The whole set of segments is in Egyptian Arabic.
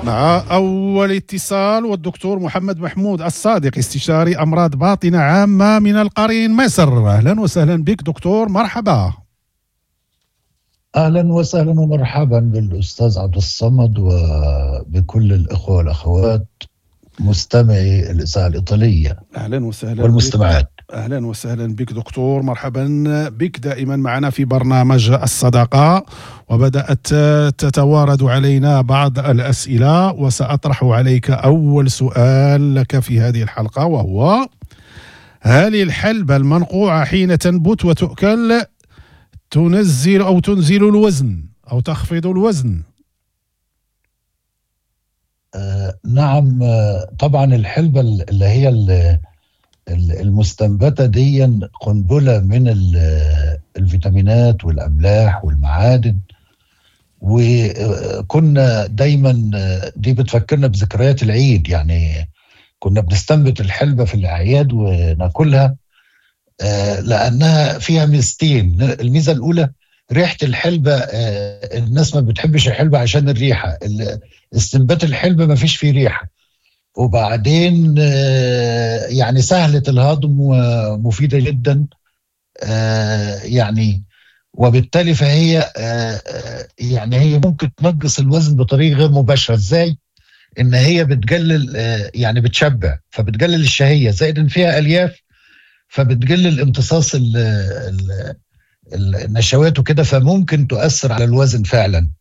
مع أول اتصال والدكتور محمد محمود الصادق استشاري أمراض باطنة عامة من القرين مصر أهلا وسهلا بك دكتور مرحبا اهلا وسهلا ومرحبا بالاستاذ عبد الصمد وبكل الاخوه والاخوات مستمعي الاذاعه الايطاليه اهلا وسهلا والمستمعات اهلا وسهلا بك دكتور مرحبا بك دائما معنا في برنامج الصداقه وبدات تتوارد علينا بعض الاسئله وساطرح عليك اول سؤال لك في هذه الحلقه وهو هل الحلبة المنقوعة حين تنبت وتؤكل تنزل أو تنزل الوزن أو تخفض الوزن آه نعم آه طبعا الحلبة اللي هي المستنبتة دي قنبلة من الفيتامينات والأملاح والمعادن وكنا دايما دي بتفكرنا بذكريات العيد يعني كنا بنستنبت الحلبة في الأعياد وناكلها لأنها فيها ميزتين الميزة الأولى ريحة الحلبة الناس ما بتحبش الحلبة عشان الريحة استنبات الحلبة ما فيش فيه ريحة وبعدين يعني سهلة الهضم ومفيدة جدا يعني وبالتالي فهي يعني هي ممكن تنقص الوزن بطريقة غير مباشرة ازاي؟ ان هي بتقلل يعني بتشبع فبتقلل الشهية زائد ان فيها الياف فبتقلل امتصاص النشوات وكده فممكن تؤثر على الوزن فعلا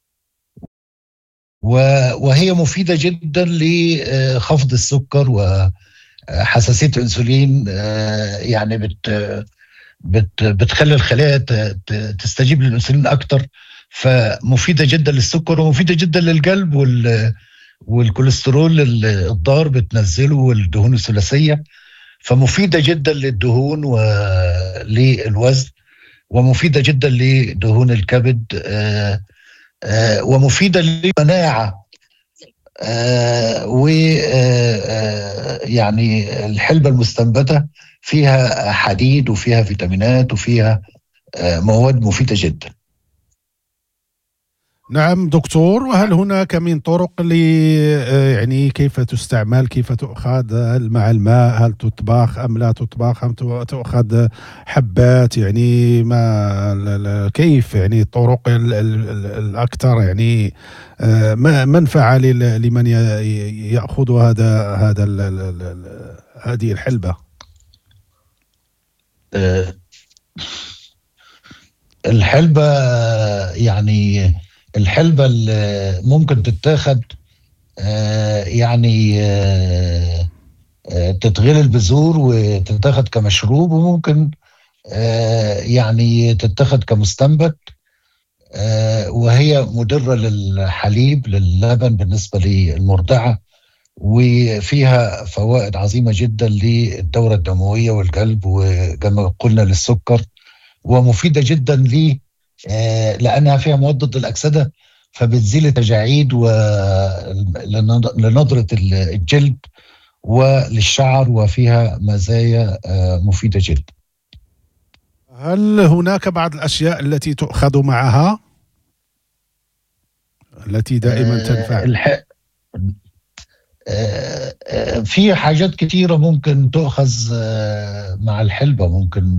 وهي مفيدة جدا لخفض السكر وحساسية الأنسولين يعني بت بت بتخلي الخلايا تستجيب للأنسولين أكتر فمفيدة جدا للسكر ومفيدة جدا للقلب وال والكوليسترول الضار بتنزله والدهون الثلاثية فمفيدة جدا للدهون وللوزن ومفيدة جدا لدهون الكبد آآ آآ ومفيدة للمناعة و يعني الحلبة المستنبتة فيها حديد وفيها فيتامينات وفيها مواد مفيدة جدا نعم دكتور وهل هناك من طرق ل يعني كيف تستعمل كيف تؤخذ هل مع الماء هل تطبخ ام لا تطبخ ام تؤخذ حبات يعني ما كيف يعني الطرق الاكثر يعني منفعه لمن ياخذ هذا هذا هذه الحلبه الحلبه يعني الحلبة اللي ممكن تتاخد يعني تتغلي البذور وتتاخد كمشروب وممكن يعني تتاخد كمستنبت وهي مضرة للحليب للبن بالنسبة للمرضعة وفيها فوائد عظيمة جدا للدورة الدموية والقلب وكما قلنا للسكر ومفيدة جدا ليه لانها فيها مواد ضد الاكسده فبتزيل التجاعيد لنضره الجلد وللشعر وفيها مزايا مفيده جدا. هل هناك بعض الاشياء التي تؤخذ معها؟ التي دائما تنفع؟ الح... في حاجات كثيره ممكن تؤخذ مع الحلبه ممكن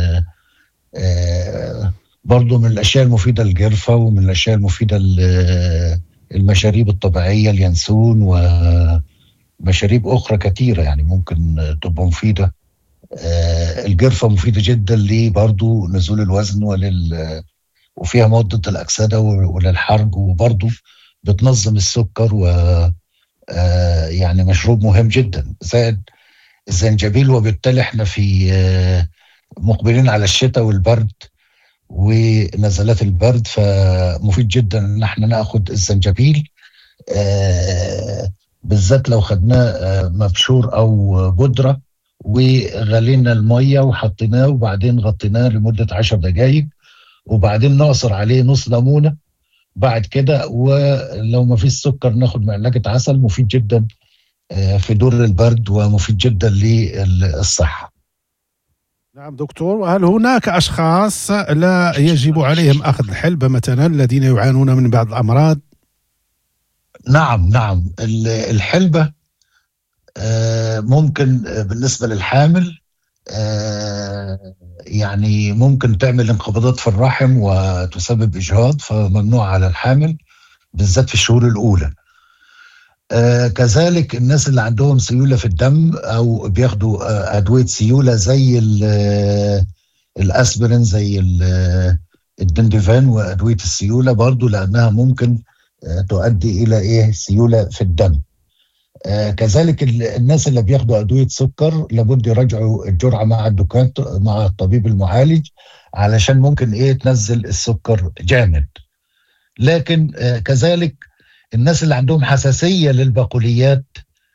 برضو من الاشياء المفيده الجرفه ومن الاشياء المفيده المشاريب الطبيعيه اليانسون ومشاريب اخرى كثيره يعني ممكن تبقى مفيده الجرفه مفيده جدا ليه برضو نزول الوزن ولل وفيها مواد ضد الاكسده وللحرج وبرضو بتنظم السكر و يعني مشروب مهم جدا زائد الزنجبيل وبالتالي احنا في مقبلين على الشتاء والبرد ونزلات البرد فمفيد جدا ان احنا ناخد الزنجبيل آه بالذات لو خدناه آه مبشور او بودره وغلينا الميه وحطيناه وبعدين غطيناه لمده 10 دقائق وبعدين نعصر عليه نص ليمونه بعد كده ولو ما فيش سكر ناخد معلقه عسل مفيد جدا آه في دور البرد ومفيد جدا للصحه نعم دكتور وهل هناك أشخاص لا يجب عليهم أخذ الحلبة مثلا الذين يعانون من بعض الأمراض نعم نعم الحلبة آه، ممكن بالنسبة للحامل آه، يعني ممكن تعمل انقباضات في الرحم وتسبب إجهاض فممنوع على الحامل بالذات في الشهور الأولى آه كذلك الناس اللي عندهم سيولة في الدم أو بياخدوا آه أدوية سيولة زي الأسبرين زي الدندفان وأدوية السيولة برضو لأنها ممكن آه تؤدي إلى إيه سيولة في الدم آه كذلك الناس اللي بياخدوا أدوية سكر لابد يراجعوا الجرعة مع الدكتور مع الطبيب المعالج علشان ممكن إيه تنزل السكر جامد لكن آه كذلك الناس اللي عندهم حساسيه للبقوليات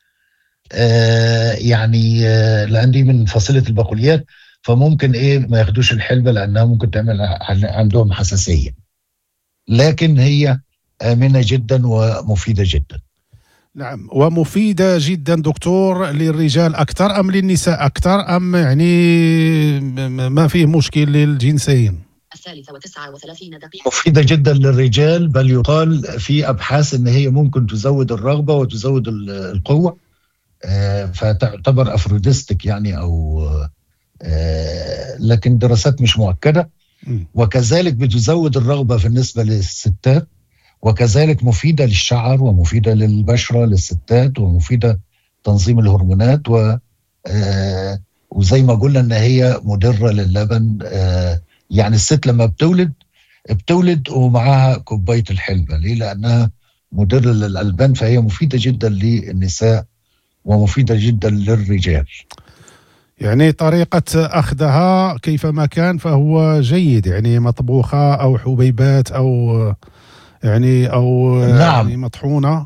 آه يعني آه لان دي من فصيله البقوليات فممكن ايه ما ياخدوش الحلبه لانها ممكن تعمل عندهم حساسيه لكن هي امنه جدا ومفيده جدا نعم ومفيدة جدا دكتور للرجال أكثر أم للنساء أكثر أم يعني ما فيه مشكل للجنسين الثالثة وتسعة وثلاثين دقيقة مفيدة جدا للرجال بل يقال في أبحاث أن هي ممكن تزود الرغبة وتزود القوة آه، فتعتبر أفروديستك يعني أو آه، لكن دراسات مش مؤكدة وكذلك بتزود الرغبة في النسبة للستات وكذلك مفيدة للشعر ومفيدة للبشرة للستات ومفيدة تنظيم الهرمونات و آه، وزي ما قلنا ان هي مدره للبن يعني الست لما بتولد بتولد ومعاها كوبايه الحلبه ليه؟ لانها مدره للالبان فهي مفيده جدا للنساء ومفيده جدا للرجال. يعني طريقة أخذها كيفما كان فهو جيد يعني مطبوخة أو حبيبات أو يعني أو نعم. يعني مطحونة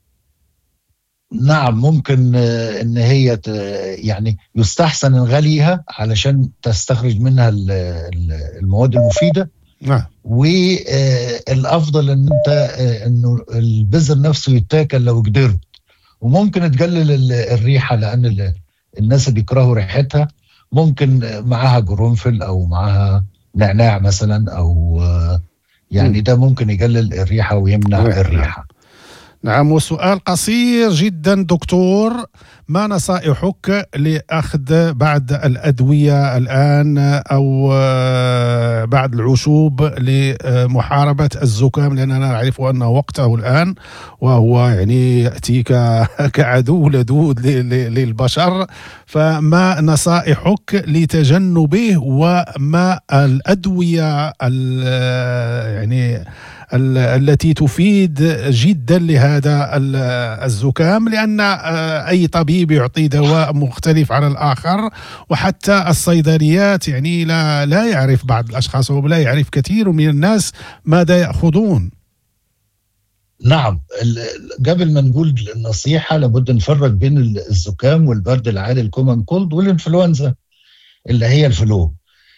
نعم ممكن ان هي يعني يستحسن غليها علشان تستخرج منها المواد المفيده نعم والافضل ان انت انه البذر نفسه يتاكل لو قدرت وممكن تقلل الريحه لان الناس اللي بيكرهوا ريحتها ممكن معاها قرنفل او معاها نعناع مثلا او يعني ده ممكن يقلل الريحه ويمنع الريحه نعم وسؤال قصير جدا دكتور ما نصائحك لاخذ بعض الادويه الان او آه، بعض العشوب لمحاربه الزكام لاننا نعرف انه وقته الان وهو يعني ياتي كعدو لدود للبشر فما نصائحك لتجنبه وما الادويه يعني التي تفيد جدا لهذا الزكام لان آه، اي طبيب يعطي دواء مختلف عن الاخر وحتى الصيدليات يعني لا لا يعرف بعض الاشخاص ولا يعرف كثير من الناس ماذا ياخذون نعم قبل ما نقول النصيحة لابد نفرق بين الزكام والبرد العادي الكومن كولد والانفلونزا اللي هي الفلو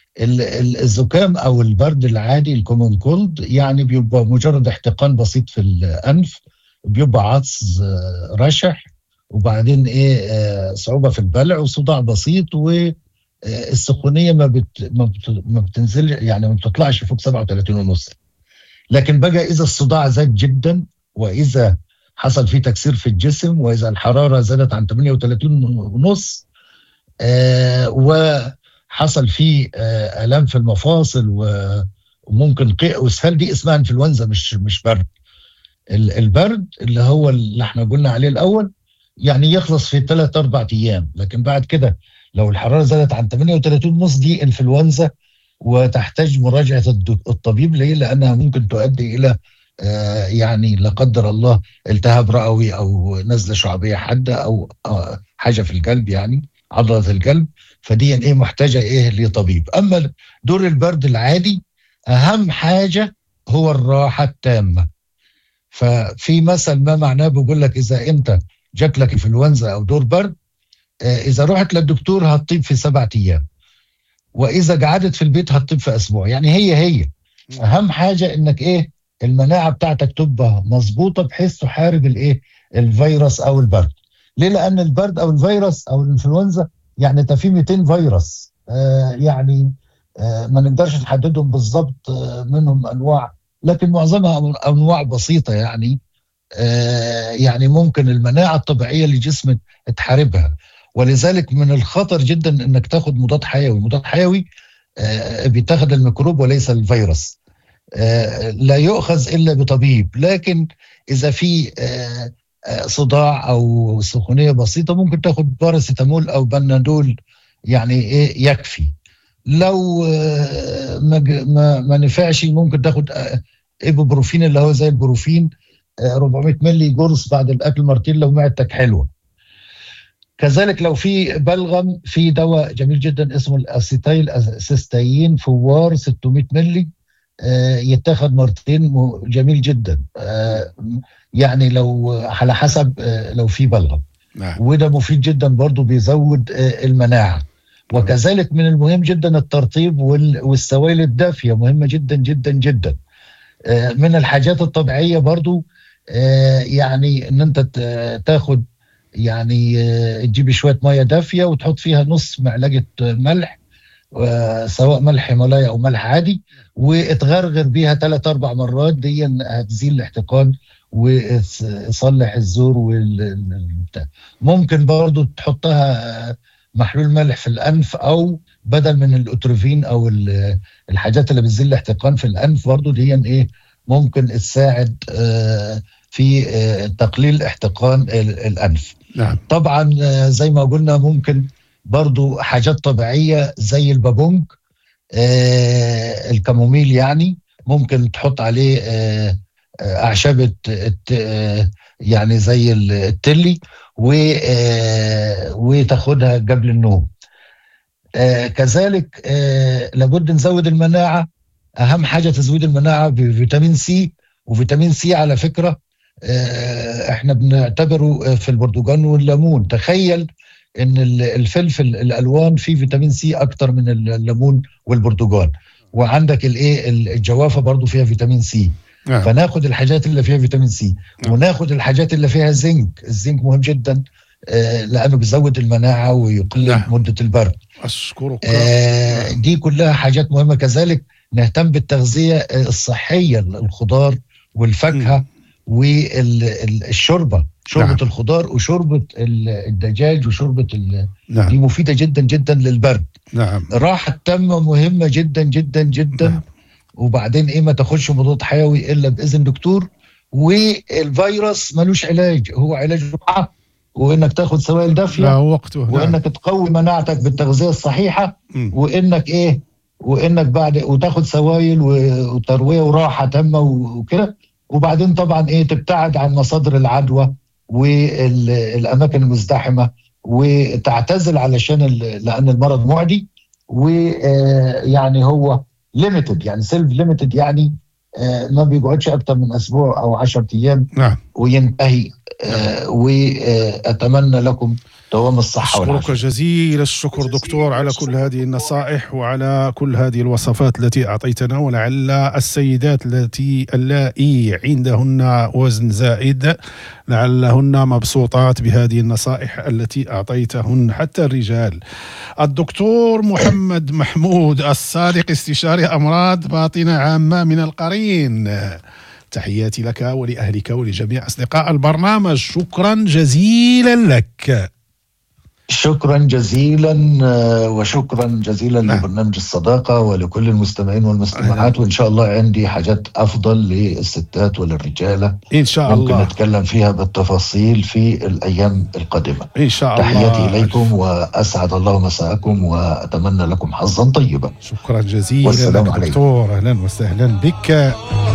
الزكام او البرد العادي الكومون كولد يعني بيبقى مجرد احتقان بسيط في الانف بيبقى عطس آه، رشح وبعدين ايه آه، صعوبه في البلع وصداع بسيط والسخونيه ما بت ما بتنزل يعني ما بتطلعش فوق 37 ونص لكن بقى اذا الصداع زاد جدا واذا حصل فيه تكسير في الجسم واذا الحراره زادت عن 38 ونص آه و حصل فيه آه، الام في المفاصل وممكن قيء واسهال دي اسمها انفلونزا مش مش برد البرد اللي هو اللي احنا قلنا عليه الاول يعني يخلص في ثلاث اربع ايام لكن بعد كده لو الحراره زادت عن 38 ونص دي انفلونزا وتحتاج مراجعه الطبيب ليه؟ لانها ممكن تؤدي الى آه، يعني لا قدر الله التهاب رئوي او نزله شعبيه حاده او آه، حاجه في القلب يعني عضله القلب فدي ايه محتاجه ايه لطبيب اما دور البرد العادي اهم حاجه هو الراحه التامه ففي مثل ما معناه بيقول لك اذا انت جات لك انفلونزا او دور برد آه، اذا رحت للدكتور هتطيب في سبعة ايام واذا قعدت في البيت هتطيب في اسبوع يعني هي هي اهم حاجه انك ايه المناعه بتاعتك تبقى مظبوطه بحيث تحارب الايه الفيروس او البرد ليه لان البرد او الفيروس او الانفلونزا يعني ده في 200 فيروس آه يعني آه ما نقدرش نحددهم بالظبط آه منهم انواع لكن معظمها انواع بسيطه يعني آه، يعني ممكن المناعه الطبيعيه لجسمك تحاربها ولذلك من الخطر جدا انك تاخد مضاد حيوي مضاد حيوي آه، بيتاخد الميكروب وليس الفيروس آه، لا يؤخذ الا بطبيب لكن اذا في صداع او سخونيه بسيطه ممكن تاخد باراسيتامول او بنادول يعني ايه يكفي لو ما ما, ما نفعش ممكن تاخد ايبوبروفين اللي هو زي البروفين 400 مللي جرص بعد الاكل مرتين لو معدتك حلوه كذلك لو في بلغم في دواء جميل جدا اسمه الاسيتايل اسيستاين فوار 600 مللي آه، يتاخد مرتين جميل جدا آه، يعني لو على حسب آه، لو في بلغم نعم. وده مفيد جدا برضو بيزود المناعه وكذلك من المهم جدا الترطيب والسوائل الدافيه مهمه جدا جدا جدا من الحاجات الطبيعيه برضو يعني ان انت تاخد يعني تجيب شويه ميه دافيه وتحط فيها نص معلقه ملح سواء ملح هيمالايا او ملح عادي وتغرغر بيها ثلاث اربع مرات دي هتزيل الاحتقان ويصلح الزور والبتاع ممكن برضو تحطها محلول ملح في الانف او بدل من الاوتروفين او الحاجات اللي بتزيل الاحتقان في الانف برضو دي ايه ممكن تساعد آه، في آه، تقليل احتقان الانف نعم. طبعا آه، زي ما قلنا ممكن برضو حاجات طبيعيه زي البابونج الكاموميل يعني ممكن تحط عليه اعشاب يعني زي التلي وتاخدها قبل النوم كذلك لابد نزود المناعه اهم حاجه تزويد المناعه بفيتامين سي وفيتامين سي على فكره آه، احنا بنعتبره في البرتقال والليمون تخيل ان الفلفل الالوان فيه فيتامين سي اكتر من الليمون والبرتقال وعندك الايه الجوافه برضو فيها فيتامين سي نعم. فناخد الحاجات اللي فيها فيتامين سي نعم. وناخد الحاجات اللي فيها زنك الزنك مهم جدا آه، لانه بيزود المناعه ويقلل نعم. مده البرد اشكرك آه دي كلها حاجات مهمه كذلك نهتم بالتغذيه الصحيه الخضار والفاكهه والشوربه شوربه نعم. الخضار وشوربه الدجاج وشوربه نعم. دي مفيده جدا جدا للبرد نعم الراحه التامه مهمه جدا جدا جدا نعم. وبعدين ايه ما تاخدش مضاد حيوي الا باذن دكتور والفيروس ملوش علاج هو علاج راحه وانك تاخد سوائل دافيه لا وقته نعم. وانك تقوي مناعتك بالتغذيه الصحيحه م. وانك ايه وانك بعد وتاخد سوائل وترويه وراحه تامه وكده وبعدين طبعا ايه تبتعد عن مصادر العدوى والاماكن المزدحمه وتعتزل علشان لان المرض معدي ويعني هو ليميتد يعني سيلف ليميتد يعني آه، ما بيقعدش اكتر من اسبوع او 10 ايام نعم وينتهي آه، واتمنى لكم دوام الصحة أشكرك جزيل الشكر دكتور على كل هذه النصائح وعلى كل هذه الوصفات التي أعطيتنا ولعل السيدات التي اللائي عندهن وزن زائد لعلهن مبسوطات بهذه النصائح التي أعطيتهن حتى الرجال الدكتور محمد محمود الصادق استشاري أمراض باطنة عامة من القرين تحياتي لك ولأهلك ولجميع أصدقاء البرنامج شكرا جزيلا لك شكرا جزيلا آه، وشكرا جزيلا نعم. لبرنامج الصداقه ولكل المستمعين والمستمعات وان شاء الله عندي حاجات افضل للستات وللرجاله ان شاء الله ممكن نتكلم فيها بالتفاصيل في الايام القادمه ان شاء الله تحياتي اليكم واسعد الله مساءكم واتمنى لكم حظا طيبا شكرا جزيلا والسلام عليكم دكتور اهلا وسهلا بك